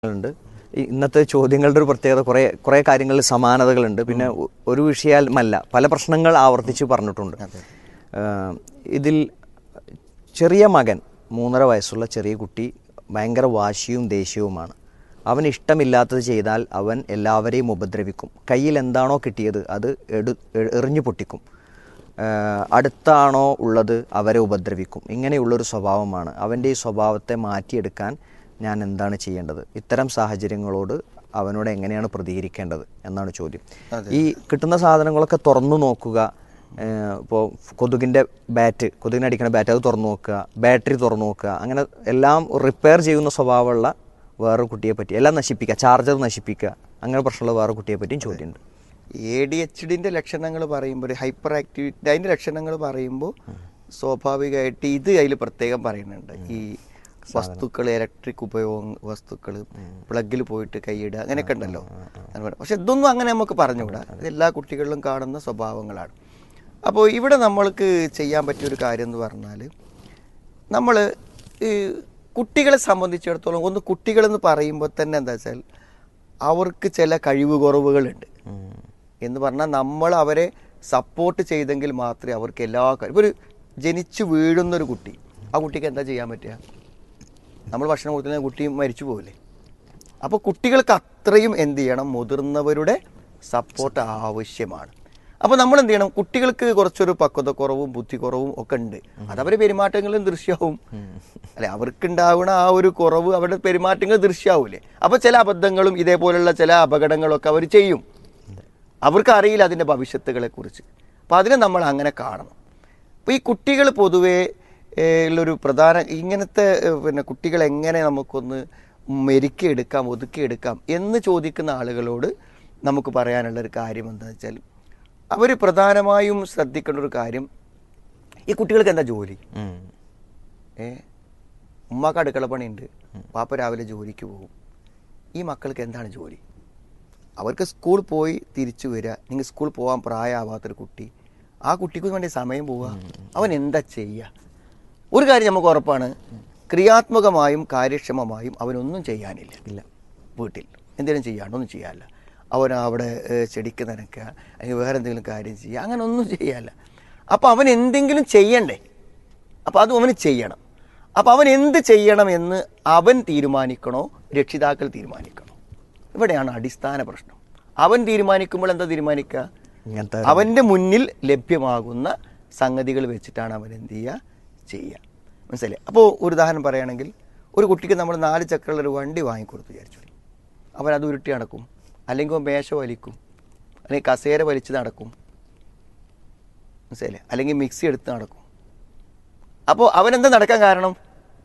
ഉണ്ട് ഈ ഇന്നത്തെ ചോദ്യങ്ങളുടെ ഒരു പ്രത്യേകത കുറേ കുറേ കാര്യങ്ങളിൽ സമാനതകളുണ്ട് പിന്നെ ഒ- ഒരു വിഷയമല്ല പല പ്രശ്നങ്ങൾ ആവർത്തിച്ച് പറഞ്ഞിട്ടുണ്ട് ഏഹ് ഇതിൽ ചെറിയ മകൻ മൂന്നര വയസ്സുള്ള ചെറിയ കുട്ടി ഭയങ്കര വാശിയും ദേഷ്യവുമാണ് അവന് ഇഷ്ടമില്ലാത്തത് ചെയ്താൽ അവൻ എല്ലാവരെയും ഉപദ്രവിക്കും കയ്യിൽ എന്താണോ കിട്ടിയത് അത് എടു എ- എറിഞ്ഞു പൊട്ടിക്കും ഏഹ് അടുത്താണോ ഉള്ളത് അവരെ ഉപദ്രവിക്കും ഇങ്ങനെയുള്ളൊരു സ്വഭാവമാണ് അവൻ്റെ ഈ സ്വഭാവത്തെ മാറ്റിയെടുക്കാൻ ഞാൻ എന്താണ് ചെയ്യേണ്ടത് ഇത്തരം സാഹചര്യങ്ങളോട് അവനോട് എങ്ങനെയാണ് പ്രതികരിക്കേണ്ടത് എന്നാണ് ചോദ്യം ഈ കിട്ടുന്ന സാധനങ്ങളൊക്കെ തുറന്നു നോക്കുക ഇപ്പോൾ കൊതുകിൻ്റെ ബാറ്റ് കൊതുകിനടിക്കുന്ന ബാറ്റ് അത് തുറന്നു നോക്കുക ബാറ്ററി തുറന്നു നോക്കുക അങ്ങനെ എല്ലാം റിപ്പയർ ചെയ്യുന്ന സ്വഭാവമുള്ള വേറൊരു കുട്ടിയെ പറ്റി എല്ലാം നശിപ്പിക്കുക ചാർജർ നശിപ്പിക്കുക അങ്ങനെ പ്രശ്നമുള്ള വേറെ കുട്ടിയെ പറ്റിയും ചോദ്യമുണ്ട് എ ഡി എച്ച് ഡിന്റെ ലക്ഷണങ്ങൾ പറയുമ്പോൾ ഹൈപ്പർ ആക്ടിവിറ്റി അതിന്റെ ലക്ഷണങ്ങൾ പറയുമ്പോൾ സ്വാഭാവികമായിട്ട് ഇത് അതിൽ പ്രത്യേകം പറയുന്നുണ്ട് ഈ വസ്തുക്കൾ ഇലക്ട്രിക് ഉപയോഗം വസ്തുക്കൾ പ്ലഗിൽ പോയിട്ട് കൈയിടുക അങ്ങനെയൊക്കെ ഉണ്ടല്ലോ അങ്ങനെ പറയും. പക്ഷെ ഇതൊന്നും അങ്ങനെ നമുക്ക് പറഞ്ഞുകൂടാ ഇത് എല്ലാ കുട്ടികളിലും കാണുന്ന സ്വഭാവങ്ങളാണ് അപ്പോൾ ഇവിടെ നമ്മൾക്ക് ചെയ്യാൻ പറ്റിയ ഒരു കാര്യം എന്ന് പറഞ്ഞാൽ നമ്മൾ ഈ കുട്ടികളെ സംബന്ധിച്ചിടത്തോളം ഒന്ന് കുട്ടികളെന്ന് പറയുമ്പോൾ തന്നെ എന്താ വെച്ചാൽ അവർക്ക് ചില കഴിവ് കുറവുകളുണ്ട് എന്ന് പറഞ്ഞാൽ നമ്മൾ അവരെ സപ്പോർട്ട് ചെയ്തെങ്കിൽ മാത്രമേ അവർക്ക് എല്ലാ കാര്യം ഒരു ജനിച്ചു വീഴുന്ന ഒരു കുട്ടി ആ കുട്ടിക്ക് എന്താ ചെയ്യാൻ പറ്റുക നമ്മൾ ഭക്ഷണം കൊടുക്കുന്ന കുട്ടി മരിച്ചു പോകില്ലേ അപ്പോൾ കുട്ടികൾക്ക് അത്രയും എന്ത് ചെയ്യണം മുതിർന്നവരുടെ സപ്പോർട്ട് ആവശ്യമാണ് അപ്പോൾ നമ്മൾ എന്ത് ചെയ്യണം കുട്ടികൾക്ക് കുറച്ചൊരു പക്വതക്കുറവും ബുദ്ധിക്കുറവും ഒക്കെ ഉണ്ട് അതവരെ പെരുമാറ്റങ്ങളിലും ദൃശ്യമാവും അല്ലെ അവർക്കുണ്ടാവുന്ന ആ ഒരു കുറവ് അവരുടെ പെരുമാറ്റങ്ങൾ ദൃശ്യമാവൂലേ അപ്പോൾ ചില അബദ്ധങ്ങളും ഇതേപോലുള്ള ചില അപകടങ്ങളൊക്കെ അവർ ചെയ്യും അവർക്ക് അറിയില്ല അതിൻ്റെ ഭവിഷ്യത്തുകളെ കുറിച്ച് അപ്പോൾ അതിനെ നമ്മൾ അങ്ങനെ കാണണം അപ്പോൾ ഈ കുട്ടികൾ പൊതുവേ ഏ, ഉള്ളൊരു പ്രധാന ഇങ്ങനത്തെ ഏ, പിന്നെ കുട്ടികൾ എങ്ങനെ നമുക്കൊന്ന് മെരുക്കിയെടുക്കാം ഒതുക്കിയെടുക്കാം എന്ന് ചോദിക്കുന്ന ആളുകളോട് നമുക്ക് പറയാനുള്ള ഒരു കാര്യം എന്താണെന്ന് വെച്ചാൽ അവർ പ്രധാനമായും ശ്രദ്ധിക്കേണ്ട ഒരു കാര്യം ഈ കുട്ടികൾക്ക് എന്താ ജോലി ഏ ഉമ്മാക്ക് അടുക്കള പണിയുണ്ട് പാപ്പ രാവിലെ ജോലിക്ക് പോകും ഈ മക്കൾക്ക് എന്താണ് ജോലി അവർക്ക് സ്കൂൾ പോയി തിരിച്ചു വരിക നിങ്ങൾ സ്കൂൾ പോകാൻ പ്രായമാവാത്തൊരു കുട്ടി ആ കുട്ടിക്ക് വേണ്ടി സമയം പോവുക അവൻ എന്താ ചെയ്യുക ഒരു കാര്യം നമുക്ക് ഉറപ്പാണ് ക്രിയാത്മകമായും കാര്യക്ഷമമായും അവനൊന്നും ചെയ്യാനില്ല ഇല്ല വീട്ടിൽ എന്തെങ്കിലും ചെയ്യാണ്ട് ഒന്നും ചെയ്യാനില്ല അവൻ അവിടെ ഏഹ്, ചെടിക്ക് നനയ്ക്കുക അല്ലെങ്കിൽ വേറെ എന്തെങ്കിലും കാര്യം ചെയ്യുക അങ്ങനെ ഒന്നും ചെയ്യാനില്ല അപ്പോൾ അവൻ എന്തെങ്കിലും ചെയ്യണ്ടേ അപ്പോൾ അതും അവന് ചെയ്യണം അപ്പോൾ അവൻ എന്ത് ചെയ്യണം എന്ന് അവൻ തീരുമാനിക്കണോ രക്ഷിതാക്കൾ തീരുമാനിക്കണോ ഇവിടെയാണ് അടിസ്ഥാന പ്രശ്നം അവൻ തീരുമാനിക്കുമ്പോൾ എന്താ തീരുമാനിക്കുക ഇങ്ങനത്തെ അവൻ്റെ മുന്നിൽ ലഭ്യമാകുന്ന സംഗതികൾ വെച്ചിട്ടാണ് അവൻ എന്ത് ചെയ്യുക ചെയ്യുക മനസ്സിലായി അപ്പോൾ ഒരു ഉദാഹരണം പറയുകയാണെങ്കിൽ ഒരു കുട്ടിക്ക് നമ്മൾ നാല് ചക്രമുള്ള ഒരു വണ്ടി വാങ്ങിക്കൊടുത്തു വിചാരിച്ചു അവൻ അത് ഉരുട്ടി നടക്കും അല്ലെങ്കിൽ അവൻ മേശ വലിക്കും അല്ലെങ്കിൽ കസേര വലിച്ച് നടക്കും മനസ്സിലായില്ലേ അല്ലെങ്കിൽ മിക്സി എടുത്ത് നടക്കും അപ്പോൾ അവൻ എന്താ നടക്കാൻ കാരണം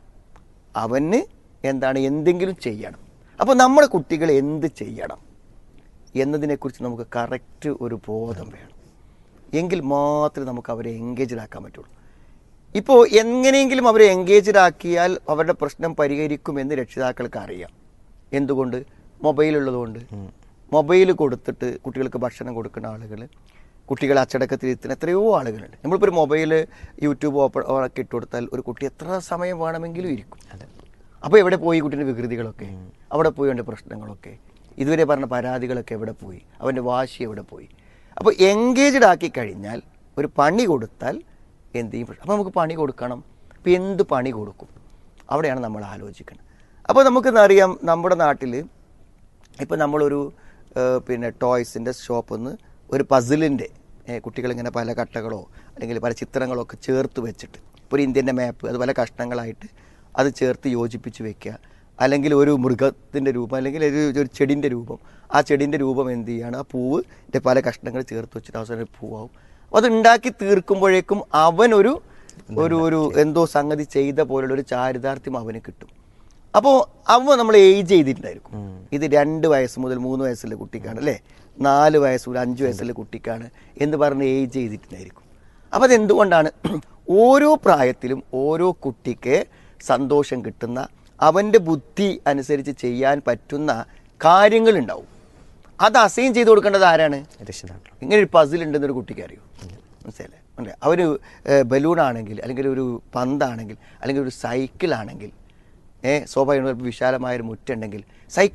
അവന് എന്താണ് എന്തെങ്കിലും ചെയ്യണം അപ്പോൾ നമ്മുടെ കുട്ടികൾ എന്ത് ചെയ്യണം എന്നതിനെക്കുറിച്ച് നമുക്ക് കറക്റ്റ് ഒരു ബോധം വേണം എങ്കിൽ മാത്രമേ നമുക്ക് അവരെ എൻഗേജ്ഡ് ആക്കാൻ പറ്റുള്ളൂ ഇപ്പോൾ എങ്ങനെയെങ്കിലും അവരെ എൻഗേജ്ഡ് ആക്കിയാൽ അവരുടെ പ്രശ്നം പരിഹരിക്കുമെന്ന് രക്ഷിതാക്കൾക്ക് അറിയാം എന്തുകൊണ്ട് മൊബൈൽ ഉള്ളതുകൊണ്ട് മൊബൈൽ കൊടുത്തിട്ട് കുട്ടികൾക്ക് ഭക്ഷണം കൊടുക്കുന്ന ആളുകൾ കുട്ടികളെ അച്ചടക്കത്തിൽ എത്തുന്ന എത്രയോ ആളുകളുണ്ട് നമ്മളിപ്പോൾ ഒരു മൊബൈൽ യൂട്യൂബ് ഓപ്പൺ ഒക്കെ ഇട്ട് കൊടുത്താൽ ഒരു കുട്ടി എത്ര സമയം വേണമെങ്കിലും ഇരിക്കും അപ്പോൾ എവിടെ പോയി കുട്ടീൻ്റെ വികൃതികളൊക്കെ അവിടെ പോയി അവൻ്റെ പ്രശ്നങ്ങളൊക്കെ ഇതുവരെ പറഞ്ഞ പരാതികളൊക്കെ എവിടെ പോയി അവൻ്റെ വാശി എവിടെ പോയി അപ്പോൾ എൻഗേജ്ഡ് ആക്കി കഴിഞ്ഞാൽ ഒരു പണി കൊടുത്താൽ എന്ത് ചെയ്യും അപ്പോൾ നമുക്ക് പണി കൊടുക്കണം അപ്പോൾ എന്ത് പണി കൊടുക്കും അവിടെയാണ് നമ്മൾ ആലോചിക്കുന്നത് അപ്പോൾ നമുക്കിന്ന് അറിയാം നമ്മുടെ നാട്ടിൽ ഇപ്പോൾ നമ്മളൊരു ഏഹ്, പിന്നെ ടോയ്സിൻ്റെ ഷോപ്പിൽ നിന്ന് ഒരു പസിലിൻ്റെ കുട്ടികളിങ്ങനെ പല കട്ടകളോ അല്ലെങ്കിൽ പല ചിത്രങ്ങളോ ഒക്കെ ചേർത്ത് വെച്ചിട്ട് ഇപ്പോൾ ഒരു ഇന്ത്യൻ്റെ മാപ്പ് അത് പല കഷ്ണങ്ങളായിട്ട് അത് ചേർത്ത് യോജിപ്പിച്ച് വെക്കുക അല്ലെങ്കിൽ ഒരു മൃഗത്തിൻ്റെ രൂപം അല്ലെങ്കിൽ ഒരു ഒരു ചെടിൻ്റെ രൂപം ആ ചെടിൻ്റെ രൂപം എന്ത് ചെയ്യാണ് ആ പൂവിൻ്റെ പല കഷ്ണങ്ങൾ ചേർത്ത് വെച്ചിട്ട് അവസാനം ഒരു പൂവാവും അപ്പോൾ അത് ഉണ്ടാക്കി തീർക്കുമ്പോഴേക്കും അവനൊരു ഒരു ഒരു എന്തോ സംഗതി ചെയ്ത പോലുള്ള ഒരു ചാരിതാർത്ഥ്യം അവന് കിട്ടും അപ്പോൾ അവ നമ്മൾ ഏജ് ചെയ്തിട്ടുണ്ടായിരിക്കും ഇത് രണ്ട് വയസ്സ് മുതൽ മൂന്ന് വയസ്സുള്ള കുട്ടിക്കാണ് അല്ലേ നാല് വയസ്സ് മുതൽ അഞ്ച് വയസ്സുള്ള കുട്ടിക്കാണ് എന്ന് പറഞ്ഞ് ഏജ് ചെയ്തിട്ടുണ്ടായിരിക്കും അപ്പോൾ അതെന്തുകൊണ്ടാണ് ഓരോ പ്രായത്തിലും ഓരോ കുട്ടിക്ക് സന്തോഷം കിട്ടുന്ന അവൻ്റെ ബുദ്ധി അനുസരിച്ച് ചെയ്യാൻ പറ്റുന്ന കാര്യങ്ങളുണ്ടാവും അത് അസൈൻ ചെയ്ത് കൊടുക്കേണ്ടത് ആരാണ് രക്ഷിതാക്കൾ ഇങ്ങനെ ഒരു പസിൽ ഉണ്ടെന്നൊരു കുട്ടിക്ക് അറിയോ മനസ്സിലല്ലേ അല്ലേ അവർ ബലൂൺ ആണെങ്കിൽ അല്ലെങ്കിൽ ഒരു പന്താണെങ്കിൽ അല്ലെങ്കിൽ ഒരു സൈക്കിൾ ആണെങ്കിൽ ഏ സ്വാഭാവികമായും വിശാലമായൊരു മുറ്റുണ്ടെങ്കിൽ സൈക്കോ